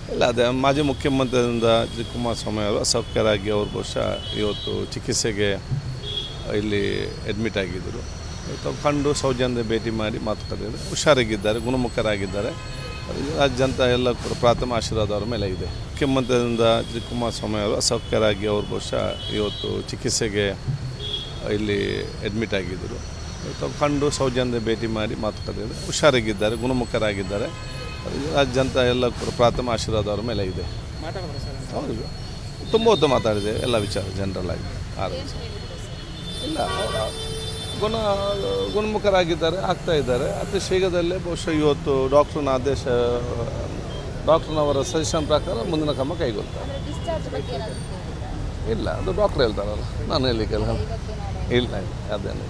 ಇಲ್ಲ ಅದೇ ಮಾಜಿ ಮುಖ್ಯಮಂತ್ರಿಯಿಂದ ಜಿ ಕುಮಾರಸ್ವಾಮಿ ಅವರು ಅಸೌಖ್ಯರಾಗಿ ಅವರು ಬಹುಶಃ ಇವತ್ತು ಚಿಕಿತ್ಸೆಗೆ ಇಲ್ಲಿ ಅಡ್ಮಿಟ್ ಆಗಿದ್ದರು ಇವತ್ತು ಕಂಡು ಸೌಜನ್ಯ ಭೇಟಿ ಮಾಡಿ ಮಾತುಕತೆ ಹುಷಾರಾಗಿದ್ದಾರೆ ಗುಣಮುಖರಾಗಿದ್ದಾರೆ ರಾಜ್ಯಾಂತ ಎಲ್ಲ ಕೂಡ ಪ್ರಾಥಮಿಕ ಆಶೀರ್ವಾದ ಅವರ ಮೇಲೆ ಇದೆ ಮುಖ್ಯಮಂತ್ರಿಯಿಂದ ಜಿ ಕುಮಾರಸ್ವಾಮಿ ಅವರು ಅಸೌಖ್ಯರಾಗಿ ಅವರು ಬಹುಶಃ ಇವತ್ತು ಚಿಕಿತ್ಸೆಗೆ ಇಲ್ಲಿ ಅಡ್ಮಿಟ್ ಆಗಿದ್ದರು ಇವತ್ತು ಕಂಡು ಸೌಜನ್ಯ ಭೇಟಿ ಮಾಡಿ ಮಾತುಕತೆ ಹುಷಾರಾಗಿದ್ದಾರೆ ಗುಣಮುಖರಾಗಿದ್ದಾರೆ ರಾಜ್ಯಾಂತ ಎಲ್ಲ ಕೂಡ ಪ್ರಾಥಮಿಕ ಆಶೀರ್ವಾದ ಅವರ ಮೇಲೆ ಇದೆ ಮಾತಾಡಿದ್ರೆ ಸರ್ ಹೌದು ತುಂಬ ಹೊತ್ತು ಮಾತಾಡಿದೆ ಎಲ್ಲ ವಿಚಾರ ಜನರಲ್ ಆಗಿ ಆರೋಗ್ಯ ಇಲ್ಲ ಅವರ ಗುಣ ಗುಣಮುಖರಾಗಿದ್ದಾರೆ ಆಗ್ತಾ ಇದ್ದಾರೆ ಅತಿ ಶೀಘ್ರದಲ್ಲೇ ಬಹುಶಃ ಇವತ್ತು ಡಾಕ್ಟ್ರನ ಆದೇಶ ಡಾಕ್ಟ್ರನವರ ಸಜೆಷನ್ ಪ್ರಕಾರ ಮುಂದಿನ ಕ್ರಮ ಕೈಗೊಳ್ತಾರೆ ಡಿಸ್ಚಾರ್ಜ್ ಬಗ್ಗೆ ಏನಾದರೂ ಕೇಳಿದ್ರಾ? ಇಲ್ಲ ಅದು ಡಾಕ್ಟ್ರ್ ಹೇಳ್ತಾರಲ್ಲ ನಾನು ಹೇಳಲಿಕ್ಕೆಲ್ಲ ಇವತ್ತು ನಾಳೆ ಇಲ್ಲ ಇಲ್ಲ ಅದೇನಿಲ್ಲ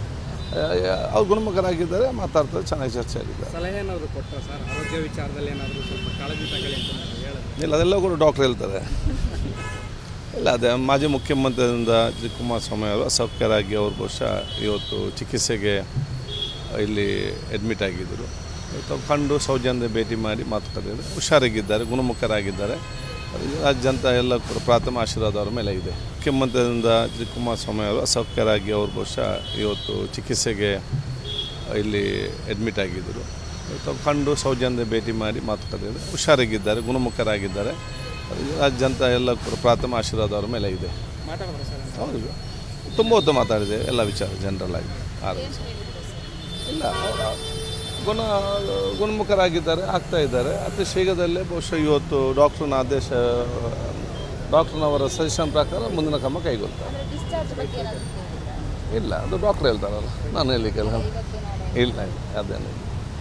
ಅವ್ರು ಗುಣಮುಖರಾಗಿದ್ದಾರೆ ಮಾತಾಡ್ತಾರೆ ಚೆನ್ನಾಗಿ ಚರ್ಚೆ ಆಗಿದ್ದಾರೆ ಸಲಹೆ ಏನಾದರೂ ಕೊಟ್ಟರೆ ಸರ್ ಆರೋಗ್ಯ ವಿಚಾರದಲ್ಲಿ ಏನಾದರೂ ಸ್ವಲ್ಪ ಕಾಳಜಿ ತಗೊಳ್ಳಿ ಅಂತ ಏನಾದ್ರು ಹೇಳಿದ್ರು ಇಲ್ಲ ಅದೆಲ್ಲ ಕೂಡ ಡಾಕ್ಟ್ರ್ ಹೇಳ್ತಾರೆ ಇಲ್ಲ ಅದೇ ಮಾಜಿ ಮುಖ್ಯಮಂತ್ರಿಯಿಂದ ಜಿ ಕುಮಾರಸ್ವಾಮಿ ಅವರು ಅಸೌಖ್ಯರಾಗಿ ಅವರು ಬಹುಶಃ ಇವತ್ತು ಚಿಕಿತ್ಸೆಗೆ ಇಲ್ಲಿ ಅಡ್ಮಿಟ್ ಆಗಿದ್ದರು ಇವತ್ತು ಕಂಡು ಸೌಜನ್ಯ ಭೇಟಿ ಮಾಡಿ ಮಾತುಕತೆ ಹುಷಾರಾಗಿದ್ದಾರೆ ಗುಣಮುಖರಾಗಿದ್ದಾರೆ ರಾಜ್ಯಾಂತ ಎಲ್ಲ ಕೂಡ ಪ್ರಾಥಮಿಕ ಆಶೀರ್ವಾದ ಅವರ ಮೇಲೆ ಇದೆ ಮುಖ್ಯಮಂತ್ರಿಯಿಂದ ಜಿ ಕುಮಾರಸ್ವಾಮಿ ಅವರು ಅಸೌಖ್ಯರಾಗಿ ಅವರು ಬಹುಶಃ ಇವತ್ತು ಚಿಕಿತ್ಸೆಗೆ ಇಲ್ಲಿ ಅಡ್ಮಿಟ್ ಆಗಿದ್ದರು ಇವತ್ತು ಕಂಡು ಸೌಜನ್ಯ ಭೇಟಿ ಮಾಡಿ ಮಾತುಕತೆ ಹುಷಾರಾಗಿದ್ದಾರೆ ಗುಣಮುಖರಾಗಿದ್ದಾರೆ ರಾಜ್ಯಾಂತ ಎಲ್ಲ ಕೂಡ ಪ್ರಾಥಮಿಕ ಆಶೀರ್ವಾದ ಅವರ ಮೇಲೆ ಇದೆ ಮಾತಾಡಿದ್ರೆ ಸರ್ ಹೌದು ತುಂಬ ಹೊತ್ತು ಮಾತಾಡಿದೆ ಎಲ್ಲ ವಿಚಾರ ಜನರಲ್ ಆಗಿ ಆರೋಗ್ಯ ಇಲ್ಲ ಅವರ ಗುಣ ಗುಣಮುಖರಾಗಿದ್ದಾರೆ ಆಗ್ತಾ ಇದ್ದಾರೆ ಅತಿ ಶೀಘ್ರದಲ್ಲೇ ಬಹುಶಃ ಇವತ್ತು ಡಾಕ್ಟ್ರನ ಆದೇಶ ಡಾಕ್ಟ್ರನವರ ಸಜೆಷನ್ ಪ್ರಕಾರ ಮುಂದಿನ ಕ್ರಮ ಕೈಗೊಳ್ತಾರೆ ಅಂದರೆ ಡಿಸ್ಚಾರ್ಜ್ ಬಗ್ಗೆ ಏನಾದರೂ ಕೇಳಿದ್ರಾ? ಇಲ್ಲ ಅದು ಡಾಕ್ಟ್ರ್ ಹೇಳ್ತಾರಲ್ಲ ನಾನು ಹೇಳಲಿಕ್ಕೆಲ್ಲ ಇವತ್ತು ನಾಳೆ ಇಲ್ಲ ಇಲ್ಲ ಅದೇನಿಲ್ಲ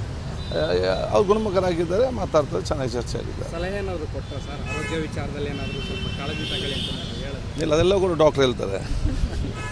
ಅವ್ರು ಗುಣಮುಖರಾಗಿದ್ದಾರೆ ಮಾತಾಡ್ತಾರೆ ಚೆನ್ನಾಗಿ ಚರ್ಚೆ ಆಗಿದ್ದಾರೆ ಸಲಹೆ ಏನಾದರೂ ಕೊಟ್ಟರೆ ಸರ್ ಆರೋಗ್ಯ ವಿಚಾರದಲ್ಲಿ ಏನಾದರೂ ಸ್ವಲ್ಪ ಕಾಳಜಿ ತಗೊಳ್ಳಿ ಅಂತ ಏನಾದ್ರು ಹೇಳಿದ್ರು ಇಲ್ಲ ಅದೆಲ್ಲ ಕೂಡ ಡಾಕ್ಟ್ರ್ ಹೇಳ್ತಾರೆ